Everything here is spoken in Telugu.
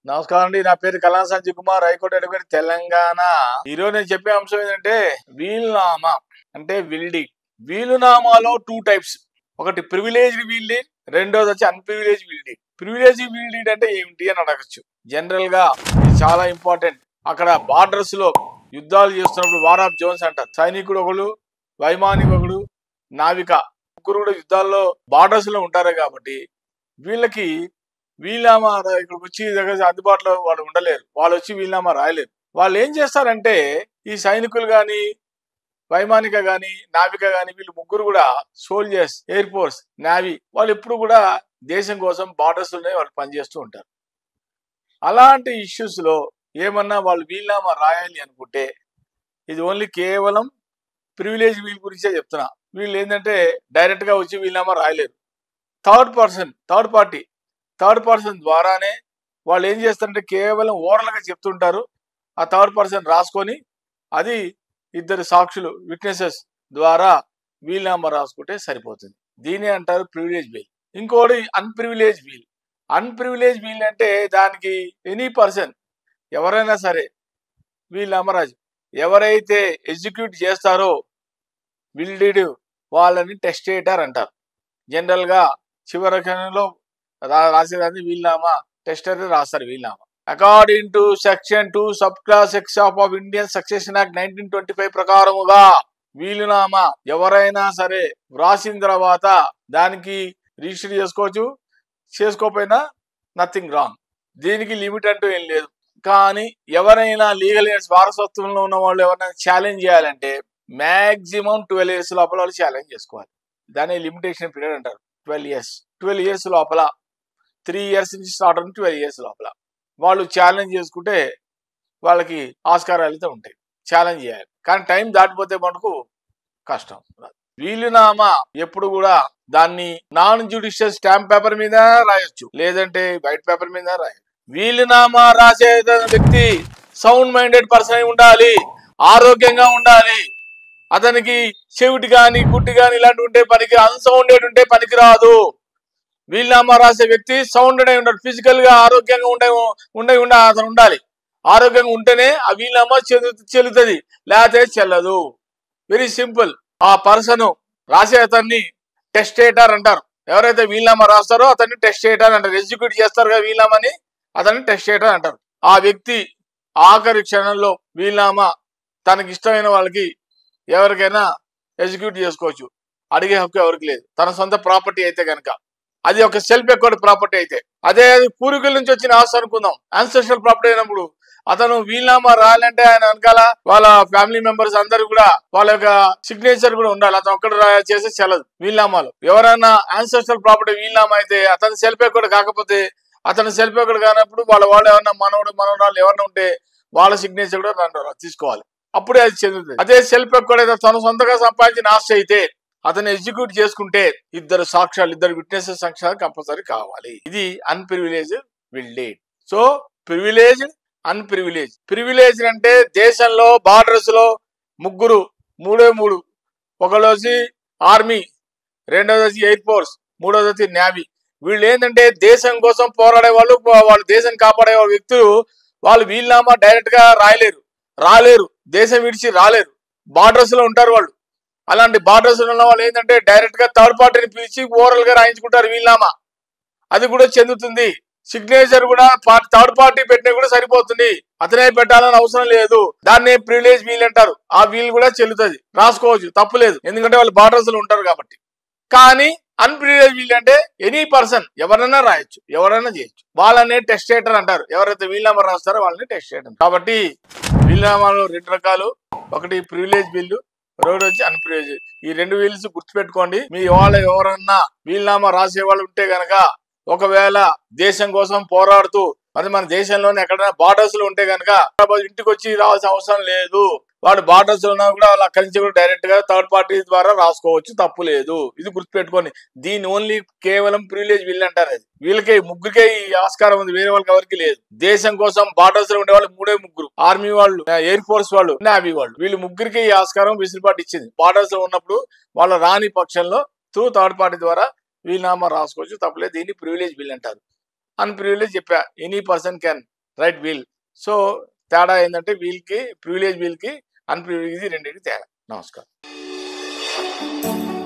నమస్కారం అండి నా పేరు కళా సంజయ్ కుమార్ హైకోర్టు అడ్వకేట్ తెలంగాణ ఈరోజు నేను చెప్పే అంశం ఏంటంటే వీలునామా అంటే విల్డింగ్ వీలునామాలో టూ టైప్స్ ఒకటి ప్రివిలేజ్ వీల్డింగ్ రెండోది వచ్చి అన్ప్రివిలేజ్ వీల్డింగ్ ప్రివిలేజ్ వీల్డింగ్ అంటే ఏమిటి అని అడగచ్చు జనరల్ గా ఇది చాలా ఇంపార్టెంట్ అక్కడ బార్డర్స్ లో యుద్ధాలు చేస్తున్నప్పుడు వార్ ఆఫ్ జోన్స్ అంటారు సైనికుడు ఒకడు వైమానిక ఒకడు నావిక ముగ్గురు కూడా యుద్ధాల్లో బార్డర్స్ లో ఉంటారు కాబట్టి వీళ్ళకి వీళ్ళనామా రా- ఇక్కడికి వచ్చి దగ్గర అందుబాటులో వాళ్ళు ఉండలేరు వాళ్ళు వచ్చి వీళ్ళనామా రాయలేరు వాళ్ళు ఏం చేస్తారంటే ఈ సైనికులు గాని వైమానిక గాని నావిక గాని వీళ్ళు ముగ్గురు కూడా సోల్జర్స్ ఎయిర్ ఫోర్స్ నావీ వాళ్ళు ఎప్పుడు కూడా దేశం కోసం బార్డర్స్ లోనే వాళ్ళు పనిచేస్తూ ఉంటారు అలాంటి ఇష్యూస్ లో ఏమన్నా వాళ్ళు వీళ్ళనామా రాయాలి అనుకుంటే ఇది ఓన్లీ కేవలం ప్రివిలేజ్ వీల్ గురించే చెప్తున్నా వీళ్ళు ఏంటంటే డైరెక్ట్ గా వచ్చి వీళ్ళనామా రాయలేరు third person third party third person ద్వారానే వాళ్ళు ఏం చేస్తారంటే కేవలం ఓరల్ గా చెప్తుంటారు ఆ థర్డ్ పర్సన్ రాసుకొని అది ఇద్దరు సాక్షులు విట్నెసెస్ ద్వారా వీల్నామా రాసుకుంటే సరిపోతుంది దీనే అంటారు ప్రివిలేజ్ వీల్ ఇంకోటి అన్ప్రివిలేజ్ వీల్ అన్ప్రివిలేజ్ వీల్ అంటే దానికి ఎనీ పర్సన్ ఎవరైనా సరే వీళ్ళమరాజు ఎవరైతే ఎగ్జిక్యూట్ చేస్తారో విల్డీడ్ వాళ్ళని టెస్టేటర్ అంటారు జనరల్ గా చివరి క్షణంలో రా- రాసేదాన్ని వీల్నామా టెస్టర్ రాస్తారు వీల్నామా according to section two sub class X of of Indian Succession Act nineteen twenty five ప్రకారముగా వీలునామా ఎవరైనా సరే వ్రాసిన తర్వాత దానికి రిజిస్టర్ చేసుకోవచ్చు చేసుకోకపోయినా నథింగ్ రాంగ్ దీనికి లిమిట్ అంటూ ఏం లేదు కానీ ఎవరైనా లీగల్ ఇయర్స్ వారసత్వంలో ఉన్న వాళ్ళు ఎవరైనా ఛాలెంజ్ చేయాలంటే మాక్సిమం ట్వెల్వ్ ఇయర్స్ లోపల వాళ్ళు ఛాలెంజ్ చేసుకోవాలి దాన్ని లిమిటేషన్ పీరియడ్ అంటారు ట్వెల్వ్ ఇయర్స్ ట్వెల్వ్ ఇయర్స్ లోపల త్రీ ఇయర్స్ నుంచి స్టార్ట్ అవుతుంది ట్వెల్వ్ ఇయర్స్ లోపల వాళ్ళు ఛాలెంజ్ చేసుకుంటే వాళ్ళకి ఆస్కారాలు అయితే ఉంటాయి ఛాలెంజ్ చేయాలి కానీ టైం దాటిపోతే మనకు కష్టం వీలునామా ఎప్పుడు కూడా దాన్ని నాన్ జ్యుడిషియల్ స్టాంప్ పేపర్ మీద రాయొచ్చు లేదంటే వైట్ పేపర్ మీద రాయొచ్చు వీలునామా రాసే వ్యక్తి సౌండ్ మైండెడ్ పర్సన్ అయి ఉండాలి ఆరోగ్యంగా ఉండాలి అతనికి చెవిటి గాని గుడ్డి గాని ఇలాంటివి ఉంటే పనికి అన్సౌండెడ్ ఉంటే పనికి రాదు వీళ్ళనామా రాసే వ్యక్తి సౌండెడ్ అయి ఉండాలి ఫిజికల్ గా ఆరోగ్యంగా ఉండే ఉండే ఉండ అతను ఉండాలి ఆరోగ్యంగా ఉంటేనే ఆ వీళ్ళనామా చెల్లు చెల్లుతుంది లేకపోతే చెల్లదు వెరీ సింపుల్ ఆ పర్సన్ రాసే అతన్ని టెస్టేటర్ అంటారు ఎవరైతే వీళ్ళనామా రాస్తారో అతన్ని టెస్టేటర్ అంటారు ఎగ్జిక్యూట్ చేస్తారు కదా వీళ్ళనామాని అతన్ని టెస్టేటర్ అంటారు ఆ వ్యక్తి ఆఖరి క్షణంలో వీళ్ళనామా తనకి ఇష్టమైన వాళ్ళకి ఎవరికైనా ఎగ్జిక్యూట్ చేసుకోవచ్చు అడిగే హక్కు ఎవరికి లేదు తన సొంత ప్రాపర్టీ అయితే కనుక అది ఒక సెల్ఫ్ ఎక్వర్డ్ ప్రాపర్టీ అయితే అదే అది పూర్వీకుల నుంచి వచ్చిన ఆస్తి అనుకుందాం అన్సెస్ట్రల్ ప్రాపర్టీ అయినప్పుడు అతను వీల్నామా రాయాలంటే ఆయన వెనకాల వాళ్ళ ఫ్యామిలీ మెంబర్స్ అందరు కూడా వాళ్ళ యొక్క సిగ్నేచర్ కూడా ఉండాలి అతను ఒక్కడు రా- చేస్తే చెల్లదు వీల్నామాలు ఎవరైనా అన్సెస్ట్రల్ ప్రాపర్టీ వీల్నామా అయితే అతను సెల్ఫ్ ఎక్వర్డ్ కాకపోతే అతను సెల్ఫ్ ఎక్వర్డ్ కానప్పుడు వాళ్ళ వాళ్ళు ఎవరన్నా మనవడు మనవరాలు ఎవరైనా ఉంటే వాళ్ళ సిగ్నేచర్ కూడా దాంట్లో తీసుకోవాలి అప్పుడే అది చెందుతుంది అదే సెల్ఫ్ ఎక్వర్డ్ అయితే తను సొంతగా సంపాదించిన ఆస్తి అయితే అతను ఎగ్జిక్యూట్ చేసుకుంటే ఇద్దరు సాక్ష్యాలు ఇద్దరు విట్నెసెస్ సాక్ష్యాలు కంపల్సరీ కావాలి ఇది అన్ప్రివిలేజ్ విల్డేట్ సో ప్రివిలేజ్ అన్ప్రివిలేజ్ ప్రివిలేజ్ అంటే దేశంలో బార్డర్స్ లో ముగ్గురు మూడే మూడు ఒకళ్ళు వచ్చి ఆర్మీ రెండోది వచ్చి ఎయిర్ ఫోర్స్ మూడోది వచ్చి నేవీ వీళ్ళు ఏంటంటే దేశం కోసం పోరాడే వాళ్ళు వాళ్ళు దేశం కాపాడే వాళ్ళ వ్యక్తులు వాళ్ళు వీళ్ళనామా డైరెక్ట్ గా రాయలేరు రాలేరు దేశం విడిచి రాలేరు బార్డర్స్ లో ఉంటారు వాళ్ళు అలాంటి బార్డర్స్ ఉన్న వాళ్ళు ఏంటంటే డైరెక్ట్ గా థర్డ్ పార్టీని పిలిచి ఓవరల్ గా రాయించుకుంటారు వీళ్ళనామా అది కూడా చెందుతుంది సిగ్నేచర్ కూడా థర్డ్ పార్టీ పెట్టినా కూడా సరిపోతుంది అతనే పెట్టాలని అవసరం లేదు దాన్ని ప్రివిలేజ్ వీల్ అంటారు ఆ వీల్ కూడా చెల్లుతుంది రాసుకోవచ్చు తప్పులేదు ఎందుకంటే వాళ్ళు బార్డర్స్ లో ఉంటారు కాబట్టి కానీ అన్ప్రివిలేజ్ వీల్ అంటే ఎనీ పర్సన్ ఎవరైనా రాయొచ్చు ఎవరైనా చేయొచ్చు వాళ్ళనే టెస్టేటర్ అంటారు ఎవరైతే వీల్నామా రాస్తారో వాళ్ళని టెస్టేటర్ కాబట్టి వీల్నామాలో రెండు రకాలు ఒకటి ప్రివిలేజ్ బిల్లు రోడ్ వచ్చి అన్ప్రివిలేజ్ ఈ రెండు వీల్స్ గుర్తుపెట్టుకోండి మీ వాళ్ళ ఎవరన్నా వీల్నామా రాసే వాళ్ళు ఉంటే గనక ఒకవేళ దేశం కోసం పోరాడుతూ మరి మన దేశంలోనే ఎక్కడైనా బార్డర్స్ లో ఉంటే గనక ఇంటికి వచ్చి రావాల్సిన అవసరం లేదు వాడు బార్డర్స్ లో ఉన్నా కూడా వాళ్ళు అక్కడి నుంచి కూడా డైరెక్ట్ గా థర్డ్ పార్టీ ద్వారా రాసుకోవచ్చు తప్పు లేదు ఇది గుర్తుపెట్టుకోండి దీని ఓన్లీ కేవలం ప్రివిలేజ్ వీళ్ళు అంటారు అది వీళ్ళకే ముగ్గురికే ఈ ఆస్కారం ఉంది వేరే వాళ్ళకి ఎవరికి లేదు దేశం కోసం బార్డర్స్ లో ఉండే వాళ్ళు మూడే ముగ్గురు ఆర్మీ వాళ్ళు ఎయిర్ ఫోర్స్ వాళ్ళు నేవీ వాళ్ళు వీళ్ళు ముగ్గురికి ఈ ఆస్కారం విసిరిపాటు ఇచ్చింది బార్డర్స్ లో ఉన్నప్పుడు వాళ్ళ రాని పక్షంలో త్రూ థర్డ్ పార్టీ ద్వారా వీళ్ళనామా రాసుకోవచ్చు తప్పలేదు దీన్ని ప్రివిలేజ్ బిల్ అంటారు అన్ప్రివిలేజ్ చెప్పా any person can write will so తేడా ఏంటంటే వీల్కి ప్రివిలేజ్ వీల్కి అన్ప్రివిలేజ్ రెండింటికి తేడా నమస్కారం